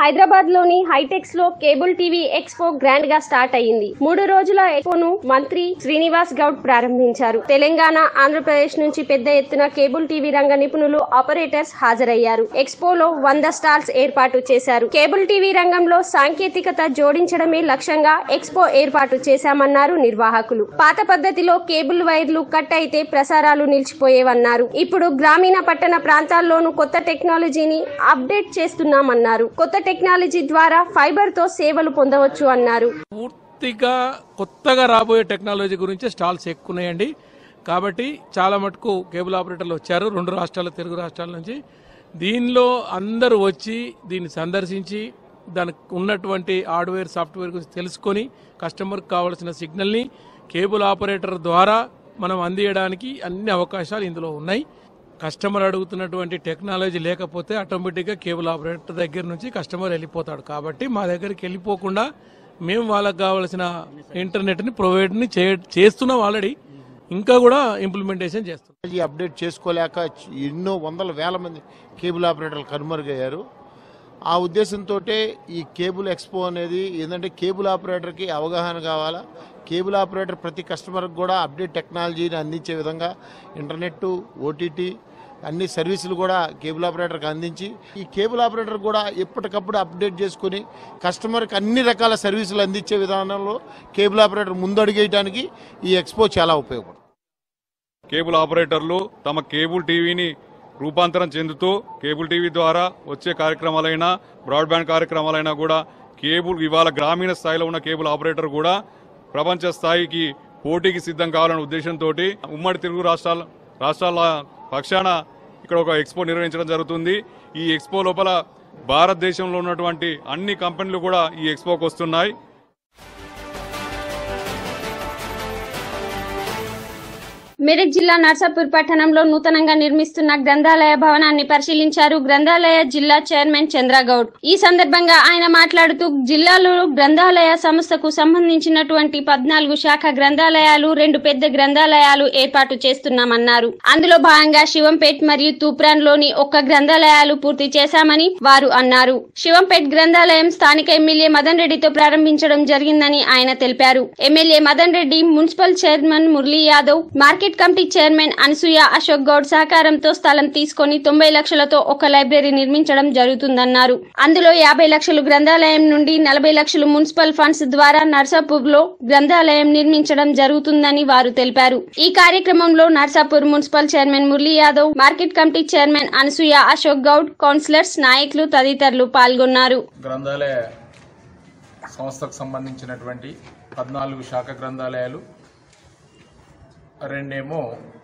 హైదరాబాద్ లోని హైటెక్స్ లో cable TV expo grand గా స్టార్ట్ అయింది మూడు రోజుల ఎక్స్పోను మంత్రి శ్రీనివాస్ గౌడ్ ప్రారంభించారు తెలంగాణ ఆంధ్రప్రదేశ్ నుంచి పెద్ద ఎత్తున కేబుల్ టీవీ రంగ నిపుణులు ఆపరేటర్స్ హాజరయ్యారు ఎక్స్పోలో వంద స్టాల్స్ ఏర్పాటు చేశారు కేబుల్ టీవీ రంగంలో సాంకేతికత జోడించడమే లక్ష్యంగా ఎక్స్పో ఏర్పాటు చేశామన్నారు నిర్వాహకులు పాత పద్ధతిలో కేబుల్ వైర్లు కట్ అయితే ప్రసారాలు నిలిచిపోయేవన్నారు ఇప్పుడు గ్రామీణ పట్టణ ప్రాంతాల్లోనూ కొత్త టెక్నాలజీని అప్డేట్ చేస్తున్నామన్నారు కొత్త టెక్నాలజీ ద్వారా ఫైబర్ తో సేవలు పొందవచ్చు అన్నారు పూర్తిగా కొత్తగా రాబోయే టెక్నాలజీ గురించి స్టాల్స్ ఎక్కువ ఉన్నాయండి కాబట్టి చాలా మటుకు కేబుల్ ఆపరేటర్లు వచ్చారు రెండు రాష్ట్రాల తెలుగు రాష్ట్రాల నుంచి దీనిలో అందరూ వచ్చి దీన్ని సందర్శించి దానికి ఉన్నటువంటి హార్డ్వేర్ సాఫ్ట్వేర్ గురించి తెలుసుకొని కస్టమర్కి కావాల్సిన సిగ్నల్ని కేబుల్ ఆపరేటర్ ద్వారా మనం అందియడానికి అన్ని అవకాశాలు ఇందులో ఉన్నాయి కస్టమర్ అడుగుతున్నటువంటి టెక్నాలజీ లేకపోతే ఆటోమేటిక్గా కేబుల్ ఆపరేటర్ దగ్గర నుంచి కస్టమర్ వెళ్ళిపోతాడు కాబట్టి మా దగ్గరికి వెళ్ళిపోకుండా మేము వాళ్ళకి కావాల్సిన ఇంటర్నెట్ని ప్రొవైడ్ని చే చేస్తున్నాం ఆల్రెడీ ఇంకా కూడా ఇంప్లిమెంటేషన్ చేస్తున్నాం టెక్నాలజీ అప్డేట్ చేసుకోలేక ఎన్నో వందల వేల మంది కేబుల్ ఆపరేటర్లు కనుమరుగయ్యారు ఆ ఉద్దేశంతో ఈ కేబుల్ ఎక్స్పో అనేది ఏంటంటే కేబుల్ ఆపరేటర్కి అవగాహన కావాలా కేబుల్ ఆపరేటర్ ప్రతి కస్టమర్కి కూడా అప్డేట్ టెక్నాలజీని అందించే విధంగా ఇంటర్నెట్ ఓటీటీ అన్ని సర్వీసులు కూడా కేబుల్ ఆపరేటర్కి అందించి ఈ కేబుల్ ఆపరేటర్ కూడా ఎప్పటికప్పుడు అప్డేట్ చేసుకుని కస్టమర్కి అన్ని రకాల సర్వీసులు అందించే విధానంలో కేబుల్ ఆపరేటర్ ముందడుగేయడానికి ఈ ఎక్స్పో చాలా ఉపయోగపడుతుంది కేబుల్ ఆపరేటర్లు తమ కేబుల్ టీవీని రూపాంతరం చెందుతూ కేబుల్ టీవీ ద్వారా వచ్చే కార్యక్రమాలైనా బ్రాడ్బ్యాండ్ కార్యక్రమాలైనా కూడా కేబుల్ ఇవాళ గ్రామీణ స్థాయిలో ఉన్న కేబుల్ ఆపరేటర్ కూడా ప్రపంచ స్థాయికి పోటీకి సిద్ధం కావాలనే ఉద్దేశంతో ఉమ్మడి తెలుగు రాష్ట్రాల రాష్ట్రాల పక్షాన ఇక్కడ ఒక ఎక్స్పో నిర్వహించడం జరుగుతుంది ఈ ఎక్స్పో లోపల భారతదేశంలో ఉన్నటువంటి అన్ని కంపెనీలు కూడా ఈ ఎక్స్పోకి వస్తున్నాయి మెదక్ జిల్లా నర్సాపూర్ పట్టణంలో నూతనంగా నిర్మిస్తున్న గ్రంథాలయ భవనాన్ని పరిశీలించారు గ్రంథాలయ జిల్లా చైర్మన్ చంద్రగౌడ్ ఈ సందర్భంగా ఆయన మాట్లాడుతూ జిల్లాలో గ్రంథాలయ సంస్థకు సంబంధించినటువంటి పద్నాలుగు శాఖ గ్రంథాలయాలు రెండు పెద్ద గ్రంథాలయాలు ఏర్పాటు చేస్తున్నామన్నారు అందులో భాగంగా శివంపేట్ మరియు తూప్రాన్ లోని ఒక్క గ్రంథాలయాలు పూర్తి చేశామని వారు అన్నారు శివంపేట్ గ్రంథాలయం స్థానిక ఎమ్మెల్యే మదన్ రెడ్డితో ప్రారంభించడం జరిగిందని ఆయన తెలిపారు MLA Madan Reddy municipal chairman Murali Yadav market committee chairman Anasuya Ashok Goud సహకారంతో స్థలం తీసుకొని తొంభై లక్షలతో ఒక లైబ్రరీ నిర్మించడం జరుగుతుందన్నారు అందులో యాభై లక్షలు గ్రంథాలయం నుండి నలభై లక్షలు మున్సిపల్ ఫండ్స్ ద్వారా నర్సాపూర్ లో గ్రంథాలయం నిర్మించడం జరుగుతుందని వారు తెలిపారు ఈ కార్యక్రమంలో Narsapur municipal chairman Murali Yadav market committee chairman Anasuya Ashok Goud councillors నాయకులు తదితరులు పాల్గొన్నారు గ్రంథాలయ సంస్థకు సంబంధించినటువంటి పద్నాలుగు శాఖ గ్రంథాలయాలు రెండేమో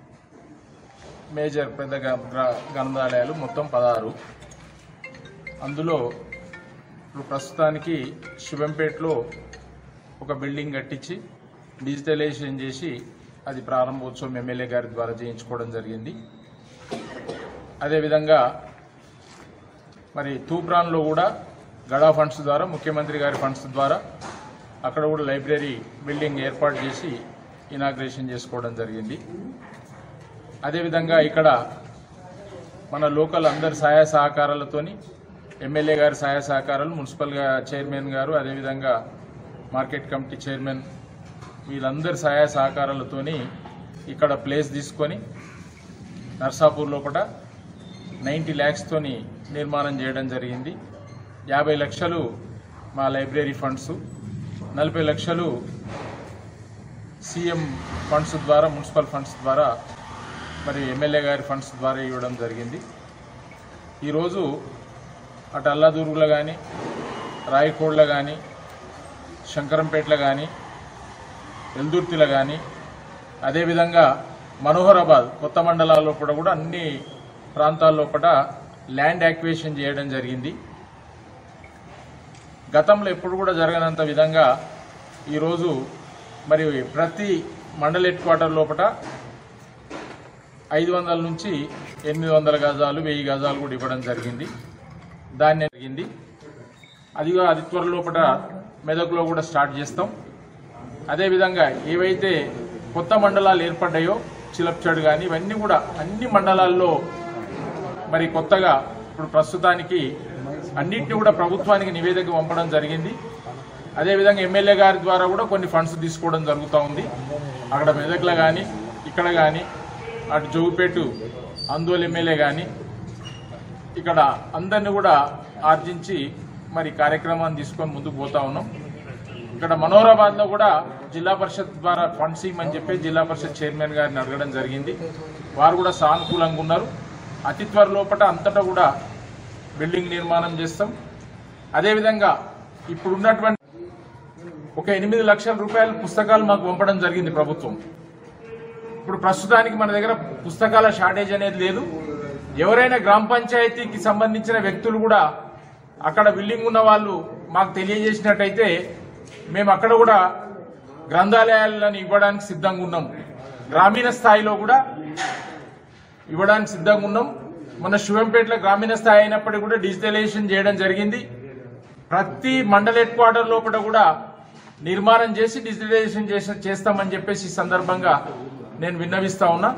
మేజర్ పెద్ద గ్ర- గ్ర- గ్రంథాలయాలు మొత్తం పదహారు అందులో ఇప్పుడు ప్రస్తుతానికి శివంపేటలో ఒక బిల్డింగ్ కట్టించి డిజిటలైజేషన్ చేసి అది ప్రారంభోత్సవం ఎమ్మెల్యే గారి ద్వారా చేయించుకోవడం జరిగింది అదేవిధంగా మరి తూప్రాన్లో కూడా గడా ఫండ్స్ ద్వారా ముఖ్యమంత్రి గారి ఫండ్స్ ద్వారా అక్కడ కూడా లైబ్రరీ బిల్డింగ్ ఏర్పాటు చేసి ఇనాగ్రేషన్ చేసుకోవడం జరిగింది అదేవిధంగా ఇక్కడ మన లోకల్ అందరి సహాయ సహకారాలతోని ఎమ్మెల్యే గారి సహాయ సహకారాలు మున్సిపల్ గా చైర్మన్ గారు అదేవిధంగా మార్కెట్ కమిటీ చైర్మన్ వీళ్ళందరి సహాయ సహకారాలతోని ఇక్కడ ప్లేస్ తీసుకొని నర్సాపూర్ లోపల నైంటీ ల్యాక్స్తోని నిర్మాణం చేయడం జరిగింది యాభై లక్షలు మా లైబ్రరీ ఫండ్స్ నలభై లక్షలు సీఎం ఫండ్స్ ద్వారా మున్సిపల్ ఫండ్స్ ద్వారా మరి ఎమ్మెల్యే గారి ఫండ్స్ ద్వారా ఇవ్వడం జరిగింది ఈరోజు అటు అల్లాదూరులో కానీ రాయకోడ్లో కానీ శంకరంపేటలో కానీ ఎల్దుర్తిలో కానీ అదేవిధంగా మనోహరాబాద్ కొత్త మండలాల్లో కూడా కూడా అన్ని ప్రాంతాల్లో కూడా ల్యాండ్ యాక్వియేషన్ చేయడం జరిగింది గతంలో ఎప్పుడు కూడా జరగనంత విధంగా ఈరోజు మరి ప్రతి మండల హెడ్ క్వార్టర్ లోపల ఐదు వందల నుంచి ఎనిమిది వందల గజాలు వెయ్యి గజాలు కూడా ఇవ్వడం జరిగింది దాన్ని జరిగింది అది కూడా అది త్వరలోపల మెదక్లో కూడా స్టార్ట్ చేస్తాం అదేవిధంగా ఏవైతే కొత్త మండలాలు ఏర్పడ్డాయో చిలప్చడ్ కానీ ఇవన్నీ కూడా అన్ని మండలాల్లో మరి కొత్తగా ఇప్పుడు ప్రస్తుతానికి అన్నింటినీ కూడా ప్రభుత్వానికి నివేదిక పంపడం జరిగింది అదేవిధంగా ఎమ్మెల్యే గారి ద్వారా కూడా కొన్ని ఫండ్స్ తీసుకోవడం జరుగుతూ ఉంది అక్కడ మెదక్లో కానీ ఇక్కడ కానీ అటు జోగుపేటు అందోల్ ఎమ్మెల్యే కానీ ఇక్కడ అందరిని కూడా ఆర్జించి మరి కార్యక్రమాన్ని తీసుకొని ముందుకు పోతా ఉన్నాం ఇక్కడ మనోహరాబాద్ లో కూడా జిల్లా పరిషత్ ద్వారా ఫండ్స్ ఇవ్వమని చెప్పి జిల్లా పరిషత్ చైర్మన్ గారిని అడగడం జరిగింది వారు కూడా సానుకూలంగా ఉన్నారు అతి త్వర లోపల అంతటా కూడా బిల్డింగ్ నిర్మాణం చేస్తాం అదేవిధంగా ఇప్పుడు ఉన్నటువంటి ఒక ఎనిమిది లక్షల రూపాయల పుస్తకాలు మాకు పంపడం జరిగింది ప్రభుత్వం ఇప్పుడు ప్రస్తుతానికి మన దగ్గర పుస్తకాల షార్టేజ్ అనేది లేదు ఎవరైనా గ్రామ పంచాయతీకి సంబంధించిన వ్యక్తులు కూడా అక్కడ బిల్డింగ్ ఉన్న వాళ్ళు మాకు తెలియజేసినట్టయితే మేము అక్కడ కూడా గ్రంథాలయాలను ఇవ్వడానికి సిద్ధంగా ఉన్నాం గ్రామీణ స్థాయిలో కూడా ఇవ్వడానికి సిద్ధంగా ఉన్నాం మన శివంపేటలో గ్రామీణ స్థాయి అయినప్పటికీ కూడా డిజిటలైజేషన్ చేయడం జరిగింది ప్రతి మండల హెడ్ క్వార్టర్ లోపల కూడా నిర్మాణం చేసి డిజిటలైజేషన్ చేసి చేస్తామని చెప్పేసి ఈ సందర్భంగా నేను విన్నవిస్తా ఉన్నా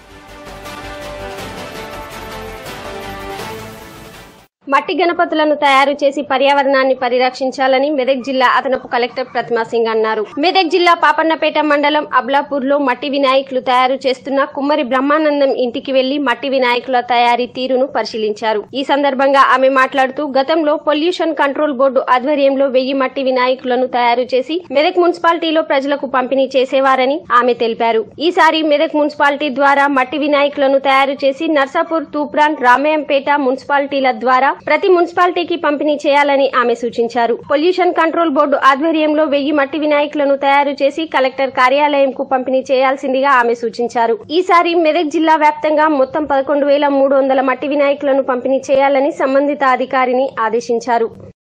మట్టి గణపతులను తయారు చేసి పర్యావరణాన్ని పరిరక్షించాలని మెదక్ జిల్లా అదనపు కలెక్టర్ ప్రతిమా సింగ్ అన్నారు మెదక్ జిల్లా పాపన్నపేట మండలం అబ్లాపూర్ లో మట్టి వినాయకులు తయారు చేస్తున్న కుమ్మరి బ్రహ్మానందం ఇంటికి వెళ్లి మట్టి వినాయకుల తయారీ తీరును పరిశీలించారు ఈ సందర్భంగా ఆమె మాట్లాడుతూ గతంలో పొల్యూషన్ కంట్రోల్ బోర్డు ఆధ్వర్యంలో వెయ్యి మట్టి వినాయకులను తయారు చేసి మెదక్ మున్సిపాలిటీలో ప్రజలకు పంపిణీ చేసేవారని ఆమె తెలిపారు ఈసారి మెదక్ మున్సిపాలిటీ ద్వారా మట్టి వినాయకులను తయారు చేసి నర్సాపూర్ తూప్రాన్ రామయంపేట మున్సిపాలిటీల ద్వారా ప్రతి మున్సిపాలిటీకి పంపిణీ చేయాలని ఆమె సూచించారు పొల్యూషన్ కంట్రోల్ బోర్డు ఆధ్వర్యంలో వెయ్యి మట్టి వినాయకులను తయారు చేసి కలెక్టర్ కార్యాలయంకు పంపిణీ చేయాల్సిందిగా ఆమె సూచించారు ఈసారి మెదక్ జిల్లా వ్యాప్తంగా మొత్తం పదకొండు వేల మూడు వందల మట్టి వినాయకులను పంపిణీ చేయాలని సంబంధిత అధికారిని ఆదేశించారు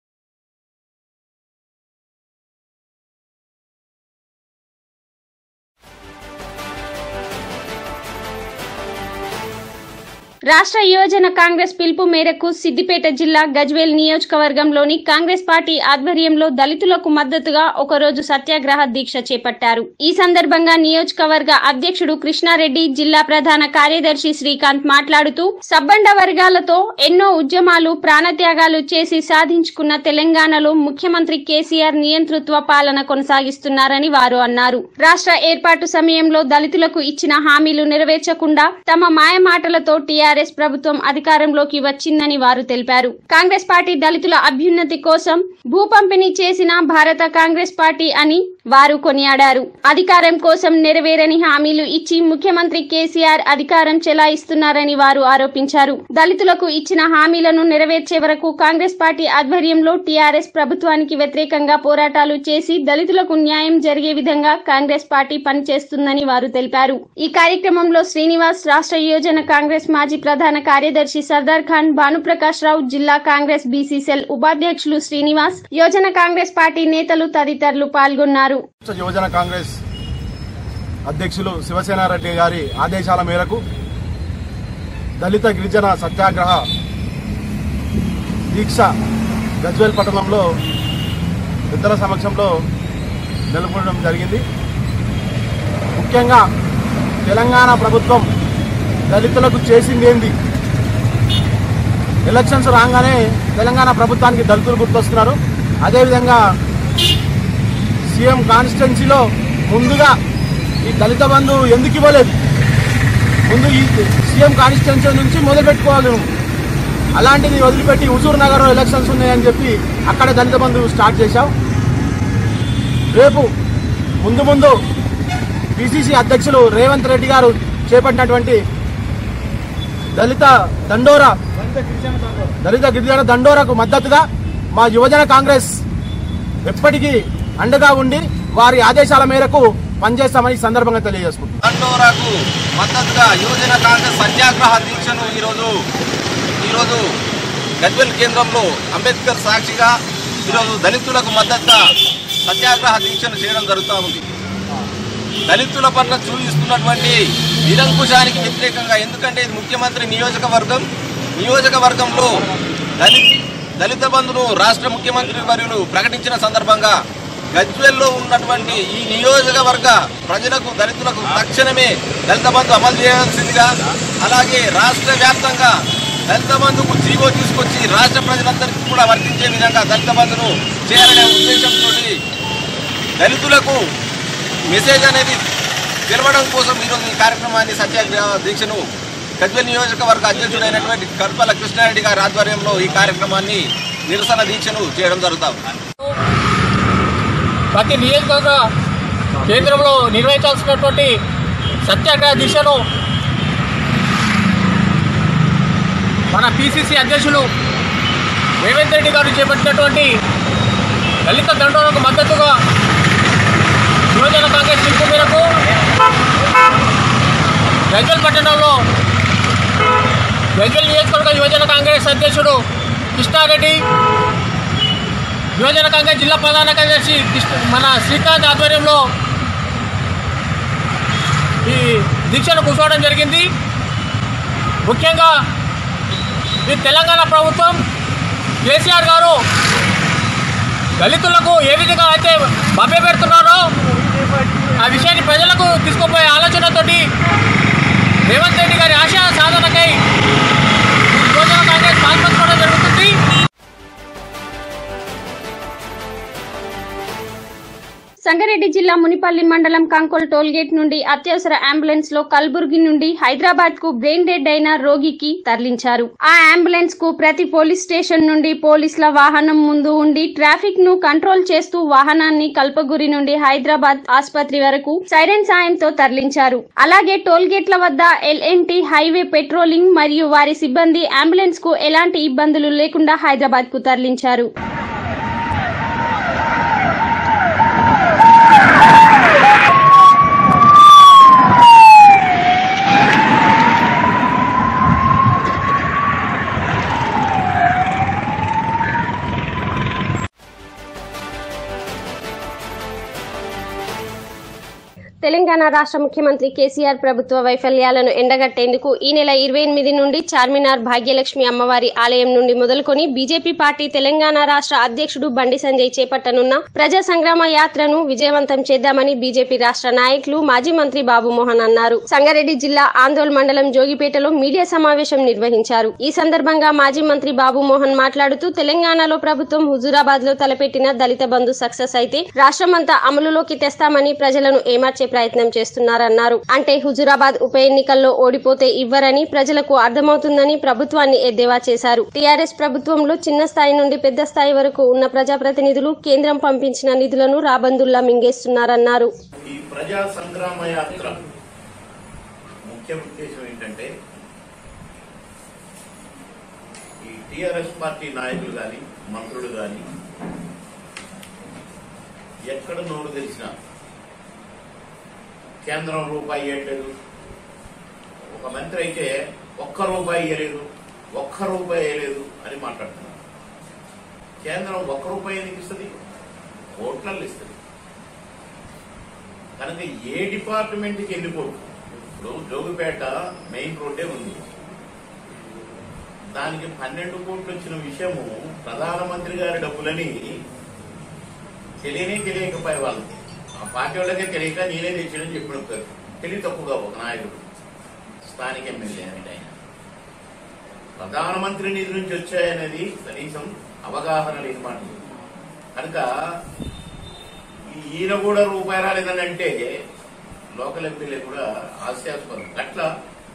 రాష్ట్ర యువజన కాంగ్రెస్ పిలుపు మేరకు సిద్దిపేట జిల్లా గజ్వేల్ నియోజకవర్గంలోని కాంగ్రెస్ పార్టీ ఆధ్వర్యంలో దళితులకు మద్దతుగా ఒకరోజు సత్యాగ్రహ దీక్ష చేపట్టారు ఈ సందర్భంగా నియోజకవర్గ అధ్యక్షుడు కృష్ణారెడ్డి జిల్లా ప్రధాన కార్యదర్శి శ్రీకాంత్ మాట్లాడుతూ సబ్బండ వర్గాలతో ఎన్నో ఉద్యమాలు ప్రాణత్యాగాలు చేసి సాధించుకున్న తెలంగాణలో ముఖ్యమంత్రి కేసీఆర్ నియంతృత్వ పాలన కొనసాగిస్తున్నారని వారు అన్నారు రాష్ట్ర ఏర్పాటు సమయంలో దళితులకు ఇచ్చిన హామీలు నెరవేర్చకుండా తమ మాయమాటలతో టీఆర్ఎస్ ప్రభుత్వం అధికారంలోకి వచ్చిందని వారు తెలిపారు కాంగ్రెస్ పార్టీ దళితుల అభ్యున్నతి కోసం భూ పంపిణీ చేసిన భారత కాంగ్రెస్ పార్టీ అని వారు కొనియాడారు అధికారం కోసం నెరవేరని హామీలు ఇచ్చి ముఖ్యమంత్రి కేసీఆర్ అధికారం చెలాయిస్తున్నారని వారు ఆరోపించారు దళితులకు ఇచ్చిన హామీలను నెరవేర్చే వరకు కాంగ్రెస్ పార్టీ ఆధ్వర్యంలో టీఆర్ఎస్ ప్రభుత్వానికి వ్యతిరేకంగా పోరాటాలు చేసి దళితులకు న్యాయం జరిగే విధంగా కాంగ్రెస్ పార్టీ పనిచేస్తుందని వారు తెలిపారు ఈ కార్యక్రమంలో శ్రీనివాస్ రాష్ట్ర యోజన కాంగ్రెస్ మాజీ ప్రధాన కార్యదర్శి సర్దార్ ఖాన్ భానుప్రకాష్ రావు జిల్లా కాంగ్రెస్ బీసీసెల్ ఉపాధ్యక్షులు శ్రీనివాస్ యోజన కాంగ్రెస్ పార్టీ నేతలు తదితరులు పాల్గొన్నారు రాష్ట్ర యువజన కాంగ్రెస్ అధ్యక్షులు శివసేనారెడ్డి గారి ఆదేశాల మేరకు దళిత గిరిజన సత్యాగ్రహ దీక్ష గజ్వేల్ పట్టణంలో పెద్దల సమక్షంలో నెలకొనడం జరిగింది ముఖ్యంగా తెలంగాణ ప్రభుత్వం దళితులకు చేసింది ఏంది ఎలక్షన్స్ రాగానే తెలంగాణ ప్రభుత్వానికి దళితులు గుర్తొస్తున్నారు అదేవిధంగా సీఎం కాన్స్టిట్యున్సీలో ముందుగా ఈ దళిత బంధు ఎందుకు ఇవ్వలేదు ముందు ఈ సీఎం కాన్స్టిట్యున్సీ నుంచి మొదలు పెట్టుకోవాలి నువ్వు. అలాంటిది వదిలిపెట్టి హుజూర్ నగర్లో ఎలక్షన్స్ ఉన్నాయని చెప్పి అక్కడ దళిత బంధు స్టార్ట్ చేశావు రేపు ముందు ముందు పిసిసి అధ్యక్షులు రేవంత్ రెడ్డి గారు చేపట్టినటువంటి దళిత దండోరా దళిత గిరిజన దండోరకు మద్దతుగా మా యువజన కాంగ్రెస్ ఎప్పటికీ అండగా ఉండి వారి ఆదేశాల మేరకు పనిచేస్తామని ఈ సందర్భంగా తెలియజేసుకుంటున్నాం దండోరాకు మద్దతుగా యువజన కాంగ్రెస్ సత్యాగ్రహ దీక్షను ఈరోజు ఈరోజు గజ్వెల్ కేంద్రంలో అంబేద్కర్ సాక్షిగా ఈరోజు దళితులకు మద్దతుగా సత్యాగ్రహ దీక్షను చేయడం జరుగుతూ ఉంది దళితుల పట్ల చూపిస్తున్నటువంటి నిరంకుశానికి వ్యతిరేకంగా ఎందుకంటే ఇది ముఖ్యమంత్రి నియోజకవర్గం నియోజకవర్గంలో దళిత దళిత బంధును రాష్ట్ర ముఖ్యమంత్రి వర్యులు ప్రకటించిన సందర్భంగా గజ్వెల్లో ఉన్నటువంటి ఈ నియోజకవర్గ ప్రజలకు దళితులకు తక్షణమే దళిత బంధు అమలు చేయాల్సిందిగా అలాగే రాష్ట్ర వ్యాప్తంగా దళిత బంధుకు జీవో తీసుకొచ్చి రాష్ట్ర ప్రజలందరికీ కూడా వర్తించే విధంగా దళిత బంధును చేయాలనే ఉద్దేశంతో దళితులకు మెసేజ్ అనేది తెలవడం కోసం ఈరోజు ఈ కార్యక్రమాన్ని సత్యాగ్రహ దీక్షను గజ్వెల్ నియోజకవర్గ అధ్యక్షుడైనటువంటి కల్పల కృష్ణారెడ్డి గారి ఆధ్వర్యంలో ఈ కార్యక్రమాన్ని నిరసన దీక్షను చేయడం జరుగుతాం ప్రతి నియోజకవర్గ కేంద్రంలో నిర్వహించాల్సినటువంటి సత్యాగ్రహ దిశను మన పిసిసి అధ్యక్షులు రేవంత్ రెడ్డి గారు చేపట్టినటువంటి దళిత దండోలకు మద్దతుగా యువజన కాంగ్రెస్ పిలుపు మేరకు గజ్వల్ పట్టణంలో గజ్వల్ నియోజకవర్గ యువజన కాంగ్రెస్ అధ్యక్షుడు కృష్ణారెడ్డి యువజన కాంగ్రెస్ జిల్లా ప్రధాన కార్యదర్శి కృష్ణ- మన శ్రీకాంత్ ఆధ్వర్యంలో ఈ దీక్షను కూర్చోవడం జరిగింది ముఖ్యంగా ఈ తెలంగాణ ప్రభుత్వం కేసీఆర్ గారు దళితులకు ఏ విధంగా అయితే మభ్య పెడుతున్నారో ఆ విషయాన్ని ప్రజలకు తీసుకుపోయే ఆలోచనతోటి రేవంత్ రెడ్డి గారి ఆశయ సాధనకై ఈ యువజన కాంగ్రెస్ పాల్పంచుకోవడం జరుగుతుంది సంగారెడ్డి జిల్లా మునిపల్లి మండలం కంకోల్ టోల్గేట్ నుండి అత్యవసర అంబులెన్స్ లో కల్బుర్గి నుండి హైదరాబాద్ కు బ్రెయిన్ డెడ్ అయిన రోగికి తరలించారు ఆ అంబులెన్స్ కు ప్రతి పోలీస్ స్టేషన్ నుండి పోలీసుల వాహనం ముందు ఉండి ట్రాఫిక్ ను కంట్రోల్ చేస్తూ వాహనాన్ని కల్పగురి నుండి హైదరాబాద్ ఆసుపత్రి వరకు సైరన్ సాయంతో తరలించారు అలాగే టోల్గేట్ల వద్ద ఎల్ఎన్టీ హైవే పెట్రోలింగ్ మరియు వారి సిబ్బంది అంబులెన్స్ కు ఎలాంటి ఇబ్బందులు లేకుండా హైదరాబాద్ కు తరలించారు తెలంగాణ రాష్ట్ర ముఖ్యమంత్రి కేసీఆర్ ప్రభుత్వ వైఫల్యాలను ఎండగట్టేందుకు ఈ నెల ఇరవై ఎనిమిది నుండి చార్మినార్ భాగ్యలక్ష్మి అమ్మవారి ఆలయం నుండి మొదలుకొని బీజేపీ పార్టీ తెలంగాణ రాష్ట్ర అధ్యక్షుడు బండి సంజయ్ చేపట్టనున్న ప్రజా సంగ్రామ యాత్రను విజయవంతం చేద్దామని బీజేపీ రాష్ట్ర నాయకులు మాజీ మంత్రి బాబు మోహన్ అన్నారు సంగారెడ్డి జిల్లా ఆందోళ్ మండలం జోగిపేటలో మీడియా సమావేశం నిర్వహించారు ఈ సందర్భంగా మాజీ మంత్రి బాబు మోహన్ మాట్లాడుతూ తెలంగాణలో ప్రభుత్వం హుజూరాబాద్ లో తలపెట్టిన దళిత బంధు సక్సెస్ అయితే రాష్ట్రమంతా అమలులోకి తెస్తామని ప్రజలను ఏమార్చే ప్రయత్నం చేస్తున్నారన్నారు అంటే హుజూరాబాద్ ఉప ఎన్నికల్లో ఓడిపోతే ఇవ్వరని ప్రజలకు అర్థమవుతుందని ప్రభుత్వాన్ని ఎద్దేవా చేశారు టీఆర్ఎస్ ప్రభుత్వంలో చిన్న స్థాయి నుండి పెద్ద స్థాయి వరకు ఉన్న ప్రజాప్రతినిధులు కేంద్రం పంపించిన నిధులను రాబందుల్లా మింగేస్తున్నారన్నారు ఈ ప్రజా సంగ్రామ యాత్ర ముఖ్య ఉద్దేశం ఏంటంటే ఈ టిఆర్ఎస్ పార్టీ నాయకులు కానీ మంత్రులు కానీ ఎక్కడ నోరు తెలిసినా కేంద్రం రూపాయి ఇవ్వట్లేదు ఒక మంత్రి అయితే ఒక్క రూపాయి ఇవ్వలేదు ఒక్క రూపాయి ఇవ్వలేదు అని మాట్లాడుతున్నారు కేంద్రం ఒక్క రూపాయి ఎందుకు ఇస్తుంది కోట్లలో ఇస్తుంది కనుక ఏ డిపార్ట్మెంట్కి ఎన్ని కోట్లు ఇప్పుడు జోగిపేట మెయిన్ రోడ్డే ఉంది దానికి పన్నెండు కోట్లు వచ్చిన విషయము ప్రధానమంత్రి గారి డబ్బులని తెలియనే తెలియకపోయే వాళ్ళకి ఆ పార్టీ వాళ్ళకే తెలియక నేనే తెచ్చానని చెప్పిన తెలివి తప్పుగా ఒక నాయకుడు స్థానిక ఎమ్మెల్యే అనేది ఆయన ప్రధానమంత్రి నిధి నుంచి వచ్చాయనేది కనీసం అవగాహన లేని మాట కనుక ఈ- ఈయన కూడా రూపాయి రాలేదని అంటే లోకల్ ఎమ్మెల్యే కూడా హాస్యాస్పదం అట్లా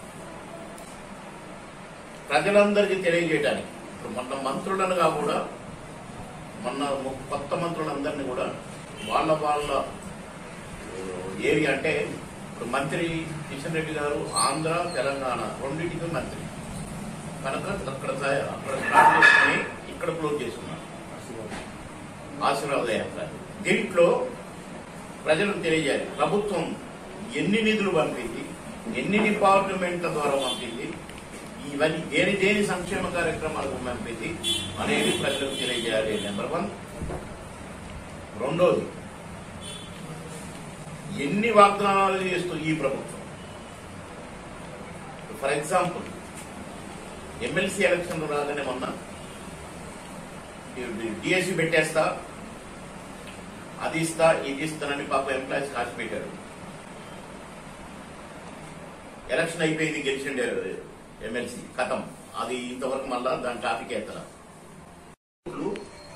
ప్రజలందరికీ తెలియజేయడానికి ఇప్పుడు మొన్న మంత్రులను కూడా మొన్న ము- కొత్త మంత్రులందరినీ కూడా వాళ్ళ వాళ్ళ ఏరియా అంటే ఇప్పుడు మంత్రి కిషన్ రెడ్డి గారు ఆంధ్ర తెలంగాణ రెండింటికి మంత్రి కనుక అక్కడ స- అక్కడ స్టార్ట్ చేసుకుని ఇక్కడ క్లోజ్ చేసుకున్నారు ఆశీర్వాద యాత్ర దీంట్లో ప్రజలకు తెలియజేయాలి ప్రభుత్వం ఎన్ని నిధులు పంపింది ఎన్ని డిపార్ట్మెంట్ల ద్వారా పంపింది ఇవన్నీ దేని దేని సంక్షేమ కార్యక్రమాలకు పంపింది అనేది ప్రజలకు తెలియజేయాలి నెంబర్ వన్ రెండోది ఎన్ని వాగ్దానాలు చేస్తూ ఈ ప్రభుత్వం ఫర్ ఎగ్జాంపుల్ ఎమ్మెల్సీ ఎలక్షన్ రాగానే మొన్న డిఎస్సి పెట్టేస్తా అది ఇస్తా ఇది ఇస్తానని పాప ఎంప్లాయీస్ కాసి పెట్టారు ఎలక్షన్ అయిపోయింది గెలిచిండే ఎమ్మెల్సీ కథం అది ఇంతవరకు మళ్ళా దాని టాపిక్ ఎత్తల ఓట్లు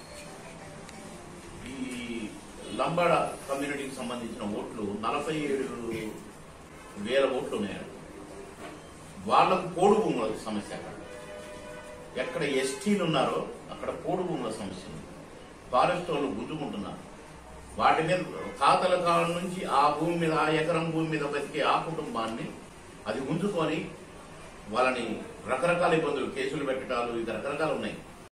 ఈ లంబాడ కమ్యూనిటీకి సంబంధించిన ఓట్లు నలభై ఏడు వేల ఓట్లు ఉన్నాయి వాళ్ళకు పోడు భూముల సమస్య అక్కడ ఎక్కడ ఎస్టీలు ఉన్నారో అక్కడ పోడు భూముల సమస్య ఉంది ఫారెస్ట్ వాళ్ళు గుంజుకుంటున్నారు వాటి మీద తాతల కాలం నుంచి ఆ భూమి మీద ఆ ఎకరం భూమి మీద బతికే ఆ కుటుంబాన్ని అది గుంజుకొని వాళ్ళని రకరకాల ఇబ్బందులు కేసులు పెట్టడాలు ఇది రకరకాలు ఉన్నాయి